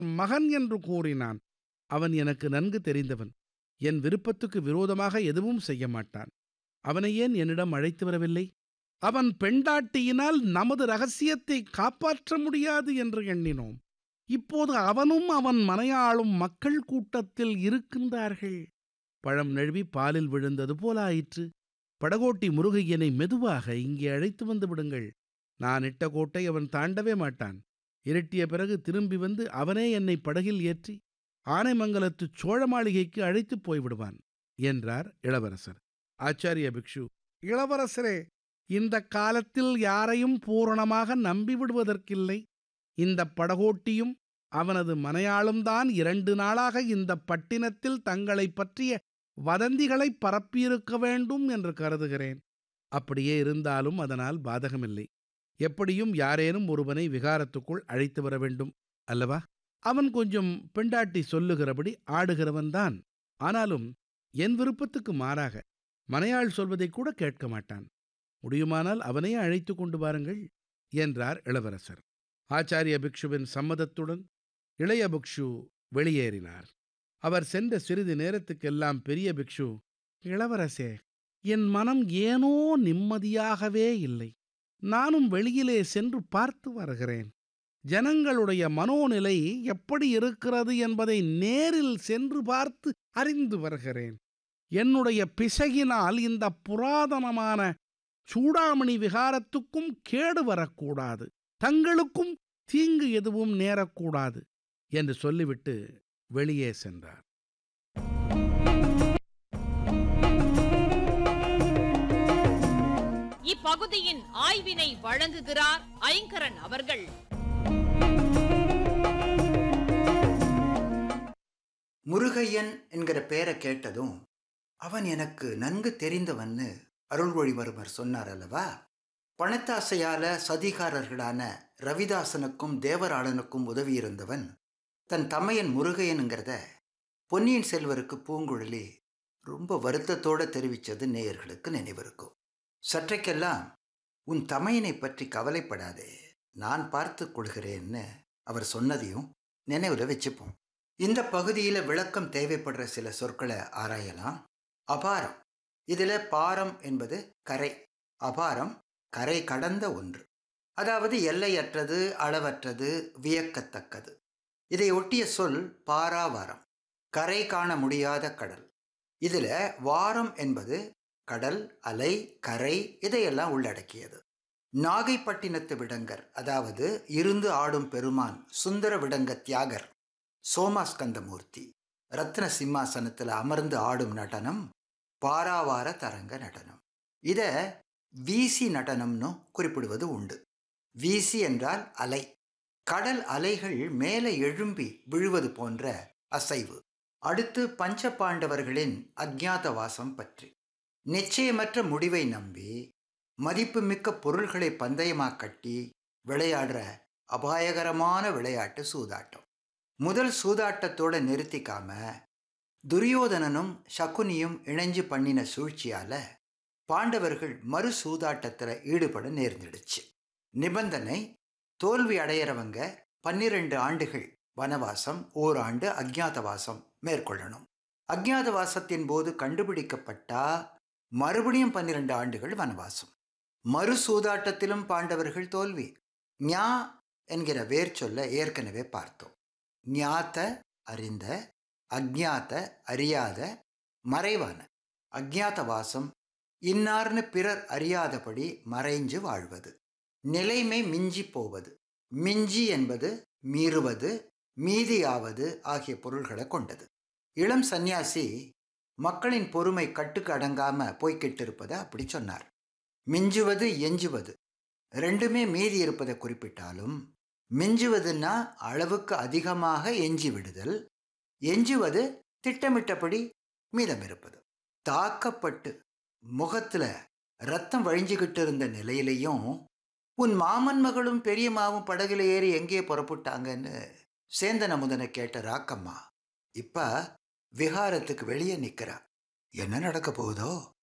மகன் என்று கூறினான் அவன் எனக்கு நன்கு தெரிந்தவன் என் விருப்பத்துக்கு விரோதமாக எதுவும் செய்ய மாட்டான் அவனை ஏன் என்னிடம் அழைத்து வரவில்லை அவன் பெண்டாட்டியினால் நமது ரகசியத்தை காப்பாற்ற முடியாது என்று எண்ணினோம் இப்போது அவனும் அவன் மனையாளும் மக்கள் கூட்டத்தில் இருக்கின்றார்கள் பழம் நழுவி பாலில் விழுந்தது போலாயிற்று படகோட்டி முருகையனை மெதுவாக இங்கே அழைத்து வந்து விடுங்கள் நான் இட்ட கோட்டை அவன் தாண்டவே மாட்டான் இருட்டிய பிறகு திரும்பி வந்து அவனே என்னை படகில் ஏற்றி ஆனைமங்கலத்து சோழ மாளிகைக்கு அழைத்துப் போய்விடுவான் என்றார் இளவரசர் ஆச்சாரிய பிக்ஷு இளவரசரே இந்த காலத்தில் யாரையும் பூரணமாக நம்பிவிடுவதற்கில்லை இந்த படகோட்டியும் அவனது மனையாளும் தான் இரண்டு நாளாக இந்த பட்டினத்தில் தங்களை பற்றிய வதந்திகளை பரப்பியிருக்க வேண்டும் என்று கருதுகிறேன் அப்படியே இருந்தாலும் அதனால் பாதகமில்லை எப்படியும் யாரேனும் ஒருவனை விகாரத்துக்குள் அழைத்து வர வேண்டும் அல்லவா அவன் கொஞ்சம் பெண்டாட்டி சொல்லுகிறபடி ஆடுகிறவன்தான் ஆனாலும் என் விருப்பத்துக்கு மாறாக மனையாள் சொல்வதை கூட கேட்க மாட்டான் முடியுமானால் அவனையே அழைத்து கொண்டு வாருங்கள் என்றார் இளவரசர் ஆச்சாரிய பிக்ஷுவின் சம்மதத்துடன் இளைய பிக்ஷு வெளியேறினார் அவர் சென்ற சிறிது நேரத்துக்கெல்லாம் பெரிய பிக்ஷு இளவரசே என் மனம் ஏனோ நிம்மதியாகவே இல்லை நானும் வெளியிலே சென்று பார்த்து வருகிறேன் ஜனங்களுடைய மனோநிலை எப்படி இருக்கிறது என்பதை நேரில் சென்று பார்த்து அறிந்து வருகிறேன் என்னுடைய பிசகினால் இந்த புராதனமான சூடாமணி விகாரத்துக்கும் கேடு வரக்கூடாது தங்களுக்கும் தீங்கு எதுவும் நேரக்கூடாது என்று சொல்லிவிட்டு வெளியே சென்றார் இப்பகுதியின் ஆய்வினை வழங்குகிறார் ஐங்கரன் அவர்கள் முருகையன் என்கிற பெயரை கேட்டதும் அவன் எனக்கு நன்கு தெரிந்தவன்னு அருள்மொழிவர்மர் சொன்னார் அல்லவா பணத்தாசையால சதிகாரர்களான ரவிதாசனுக்கும் தேவராளனுக்கும் உதவியிருந்தவன் தன் தமையன் முருகையனுங்கிறத பொன்னியின் செல்வருக்கு பூங்குழலி ரொம்ப வருத்தத்தோட தெரிவித்தது நேயர்களுக்கு நினைவிருக்கும் சற்றைக்கெல்லாம் உன் தமையனை பற்றி கவலைப்படாதே நான் பார்த்து கொள்கிறேன்னு அவர் சொன்னதையும் நினைவில் வச்சுப்போம் இந்த பகுதியில் விளக்கம் தேவைப்படுற சில சொற்களை ஆராயலாம் அபாரம் இதில் பாரம் என்பது கரை அபாரம் கரை கடந்த ஒன்று அதாவது எல்லையற்றது அளவற்றது வியக்கத்தக்கது இதை ஒட்டிய சொல் பாராவாரம் கரை காண முடியாத கடல் இதில் வாரம் என்பது கடல் அலை கரை இதையெல்லாம் உள்ளடக்கியது நாகைப்பட்டினத்து விடங்கர் அதாவது இருந்து ஆடும் பெருமான் சுந்தர விடங்க தியாகர் சோமாஸ்கந்தமூர்த்தி ரத்ன சிம்மாசனத்தில் அமர்ந்து ஆடும் நடனம் பாராவார தரங்க நடனம் இதை வீசி நடனம்னு குறிப்பிடுவது உண்டு வீசி என்றால் அலை கடல் அலைகள் மேலே எழும்பி விழுவது போன்ற அசைவு அடுத்து பஞ்ச பாண்டவர்களின் அஜ்ஞாதவாசம் பற்றி நிச்சயமற்ற முடிவை நம்பி மதிப்புமிக்க பொருள்களை பந்தயமாக கட்டி விளையாடுற அபாயகரமான விளையாட்டு சூதாட்டம் முதல் சூதாட்டத்தோட நிறுத்திக்காம துரியோதனனும் சகுனியும் இணைஞ்சு பண்ணின சூழ்ச்சியால பாண்டவர்கள் மறு சூதாட்டத்தில் ஈடுபட நேர்ந்துடுச்சு நிபந்தனை தோல்வி அடையிறவங்க பன்னிரண்டு ஆண்டுகள் வனவாசம் ஓராண்டு அஜ்ஞாதவாசம் மேற்கொள்ளணும் அஜ்ஞாதவாசத்தின் போது கண்டுபிடிக்கப்பட்டா மறுபடியும் பன்னிரண்டு ஆண்டுகள் வனவாசம் மறு சூதாட்டத்திலும் பாண்டவர்கள் தோல்வி ஞா என்கிற வேர் சொல்ல ஏற்கனவே பார்த்தோம் ஞாத்த அறிந்த அஜ்ஞாத்த அறியாத மறைவான அஜ்ஞாதவாசம் இன்னார்னு பிறர் அறியாதபடி மறைஞ்சு வாழ்வது நிலைமை மிஞ்சி போவது மிஞ்சி என்பது மீறுவது மீதியாவது ஆகிய பொருள்களை கொண்டது இளம் சந்நியாசி மக்களின் பொறுமை கட்டுக்கு அடங்காம போய்கிட்டு இருப்பதை அப்படி சொன்னார் மிஞ்சுவது எஞ்சுவது ரெண்டுமே மீதி இருப்பதை குறிப்பிட்டாலும் மிஞ்சுவதுன்னா அளவுக்கு அதிகமாக எஞ்சி விடுதல் எஞ்சுவது திட்டமிட்டபடி மீதம் இருப்பது தாக்கப்பட்டு முகத்துல ரத்தம் வழிஞ்சுக்கிட்டு இருந்த நிலையிலையும் உன் மாமன் மகளும் பெரியம்மாவும் படகுல ஏறி எங்கே புறப்பட்டாங்கன்னு சேந்தன் அமுதனை கேட்ட ராக்கம்மா இப்ப விகாரத்துக்கு வெளியே நிக்கிறா என்ன நடக்க போகுதோ